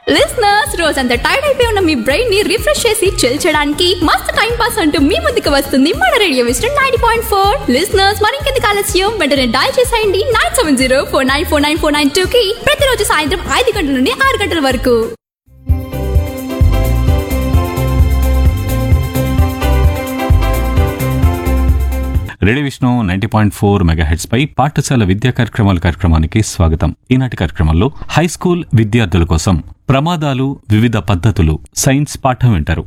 Listeners రోజంతా tired అయిపోయి ఉన్న మీ బ్రెయిన్ ని రిఫ్రెష్ చేసి చిల్ చేయడానికి మస్తు టైం పాస్ అంటూ మీ ముందుకు వస్తుంది మన రేడియో విస్టర్ నైన్టీ పాయింట్ ఫోర్ లిస్నర్స్ మరింకెందుకు ఆలస్యం వెంటనే డయల్ చేసేయండి nine seven zero four nine four nine four nine two కి ప్రతిరోజు సాయంత్రం ఐదు గంటల నుండి ఆరు గంటల వరకు radio Vishnu ninety point four megahertz పై పాఠశాల విద్యా కార్యక్రమాల కార్యక్రమానికి స్వాగతం ఈనాటి కార్యక్రమంలో హై స్కూల్ విద్యార్థుల కోసం ప్రమాదాలు వివిధ పద్ధతులు సైన్స్ పాఠం వింటారు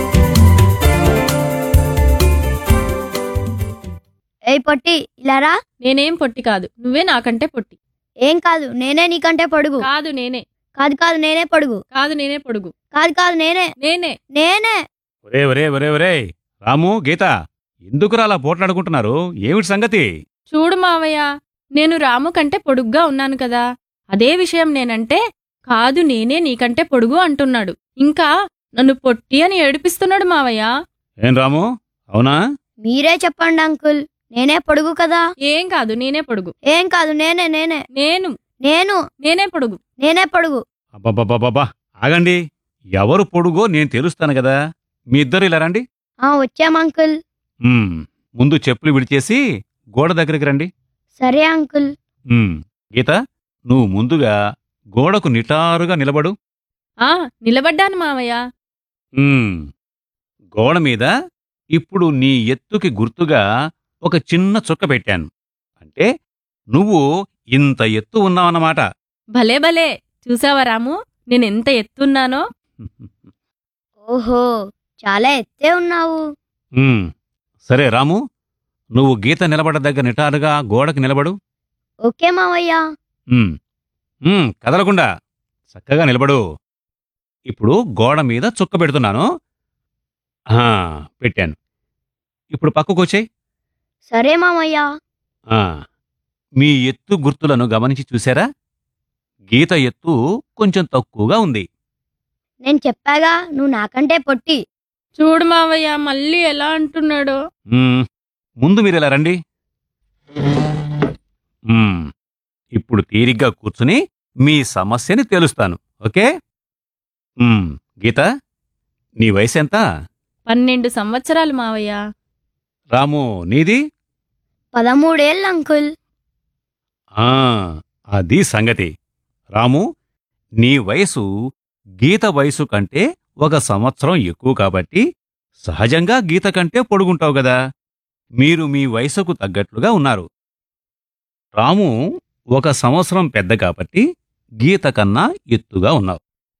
ఏయ్ పొట్టి ఇలారా నేనేం పొట్టి కాదు నువ్వే నాకంటే పొట్టి ఏం కాదు నేనే నీకంటే పొడుగు కాదు నేనే కాదు కాదు నేనే పొడుగు కాదు నేనే పొడుగు కాదు కాదు నేనే నేనే నేనే ఒరే ఒరే ఒరే ఒరే రాము గీత ఎందుకురా అలా పోట్లాడుకుంటున్నారు ఏమిటి సంగతి చూడు మావయ్య నేను రాము కంటే పొడుగ్గా ఉన్నాను కదా అదే విషయం నేనంటే కాదు నేనే నీకంటే పొడుగు అంటున్నాడు ఇంకా నన్ను పొట్టి అని ఏడిపిస్తున్నాడు మావయ్య ఏం రాము అవునా మీరే చెప్పండి అంకుల్ నేనే పొడుగు కదా ఏం కాదు నేనే పొడుగు ఏం కాదు నేనే నేనే నేను నేను నేనే పొడుగు నేనే పొడుగు అబ్బబ్బబ్బబ్బా ఆగండి ఎవరు పొడుగో నేను తెలుస్తాను కదా మీ ఇద్దరు ఇలా రండి ఆ వచ్చాం అంకుల్ ఉమ్, ముందు చెప్పులు విడిచేసి గోడ దగ్గరికి రండి సరే అంకుల్ ఉమ్, గీత నువ్వు ముందుగా గోడకు నిటారుగా నిలబడు ఆ నిలబడ్డాను మావయ్య ఉమ్, గోడ మీద ఇప్పుడు నీ ఎత్తుకి గుర్తుగా ఒక చిన్న చుక్క పెట్టాను అంటే నువ్వు ఇంత ఎత్తు ఉన్నావన్నమాట భలే భలే చూసావా రాము నేనెంత ఎత్తున్నానో ఓహో చాలా ఎత్తే ఉన్నావు ఉమ్, సరే రాము నువ్వు గీత నిలబడ్డ దగ్గర నిటారుగా గోడకి నిలబడు ఓకే మావయ్య ఉమ్, ఉమ్, కదలకుండా చక్కగా నిలబడు ఇప్పుడు గోడ మీద చుక్క పెడుతున్నాను ఆ, పెట్టాను ఇప్పుడు పక్కకు వచ్చేయ్ సరే మావయ్య ఆ, మీ ఎత్తు గుర్తులను గమనించి చూసారా గీత ఎత్తు కొంచెం తక్కువగా ఉంది నేను చెప్పాగా నువ్వు నాకంటే పొట్టి చూడు మావయ్య మళ్ళీ ఎలా అంటున్నాడో మ్మ్. ముందు మీరు ఇలా రండి మ్మ్. ఇప్పుడు తీరిగ్గా కూర్చుని మీ సమస్యని తెలుస్తాను ఓకే మ్మ్. గీత నీ వయసు ఎంత పన్నెండు సంవత్సరాలు మావయ్య రాము నీది పదమూడేళ్ళు అంకుల్ ఆ అది సంగతి రాము నీ వయసు గీత వయసు కంటే ఒక సంవత్సరం ఎక్కువ కాబట్టి సహజంగా గీత కంటే పొడుగుంటావు గదా మీరు మీ వయసుకు తగ్గట్లుగా ఉన్నారు రాము ఒక సంవత్సరం పెద్ద కాబట్టి గీత కన్నా ఎత్తుగా ఉన్నావు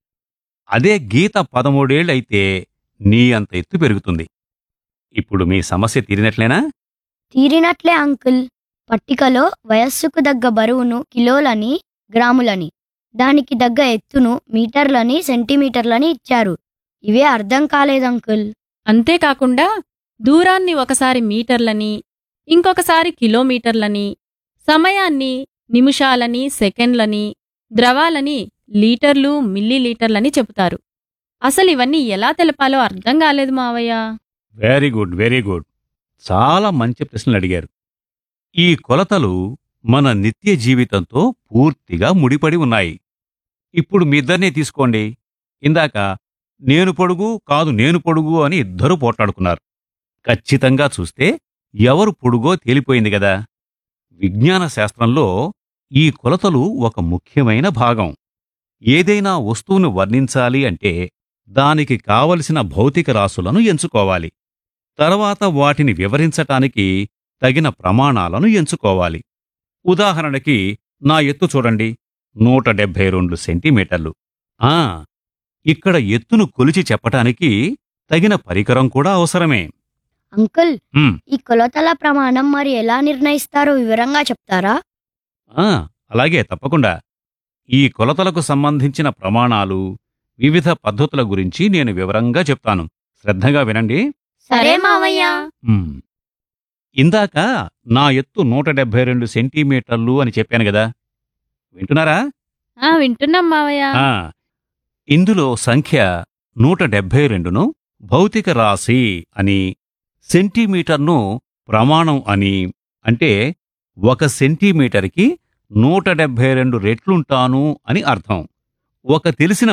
అదే గీత పదమూడేళ్లయితే నీ అంత ఎత్తు పెరుగుతుంది ఇప్పుడు మీ సమస్య తీరినట్లేనా తీరినట్లే అంకుల్ పట్టికలో వయస్సుకు దగ్గ బరువును కిలోలని గ్రాములని దానికి దగ్గ ఎత్తును మీటర్లని సెంటీమీటర్లని ఇచ్చారు ఇవే అర్థం కాలేదు అంకుల్ అంతేకాకుండా దూరాన్ని ఒకసారి మీటర్లని ఇంకొకసారి కిలోమీటర్లని సమయాన్ని నిమిషాలని సెకండ్లని ద్రవాలని లీటర్లు మిల్లీలీటర్లని చెబుతారు అసలు ఇవన్నీ ఎలా తెలపాలో అర్థం కాలేదు మావయ్య వెరీ గుడ్ వెరీ గుడ్ చాలా మంచి ప్రశ్నలు అడిగారు ఈ కొలతలు మన నిత్య జీవితంతో పూర్తిగా ముడిపడి ఉన్నాయి ఇప్పుడు మీ ఇద్దరినీ తీసుకోండి ఇందాక నేను పొడుగు కాదు నేను పొడుగు అని ఇద్దరు పోట్లాడుకున్నారు ఖచ్చితంగా చూస్తే ఎవరు పొడుగో తేలిపోయింది కదా విజ్ఞాన శాస్త్రంలో ఈ కొలతలు ఒక ముఖ్యమైన భాగం ఏదైనా వస్తువును వర్ణించాలి అంటే దానికి కావలసిన భౌతిక రాసులను ఎంచుకోవాలి తర్వాత వాటిని వివరించటానికి తగిన ప్రమాణాలను ఎంచుకోవాలి ఉదాహరణకి నా ఎత్తు చూడండి నూట డెబ్భై రెండు సెంటీమీటర్లు ఆ ఇక్కడ ఎత్తును కొలిచి చెప్పటానికి తగిన పరికరం కూడా అవసరమే అంకుల్ ఉమ్, ఈ కొలతల ప్రమాణం మరి ఎలా నిర్ణయిస్తారో వివరంగా చెప్తారా ఆ అలాగే తప్పకుండా ఈ కొలతలకు సంబంధించిన ప్రమాణాలు వివిధ పద్ధతుల గురించి నేను వివరంగా చెప్తాను శ్రద్ధగా వినండి సరే మావయ్య మ్మ్. ఇందాక నా ఎత్తు నూట డెబ్బై రెండు సెంటీమీటర్లు అని చెప్పాను కదా వింటున్నారా ఆ వింటున్నాం మావయ్య ఆ, ఇందులో సంఖ్య నూట డెబ్బై రెండును భౌతిక రాశి అని సెంటీమీటర్ను ప్రమాణం అని అంటే ఒక సెంటీమీటర్కి నూట డెబ్బై రెండు రెట్లుంటాను అని అర్థం ఒక తెలిసిన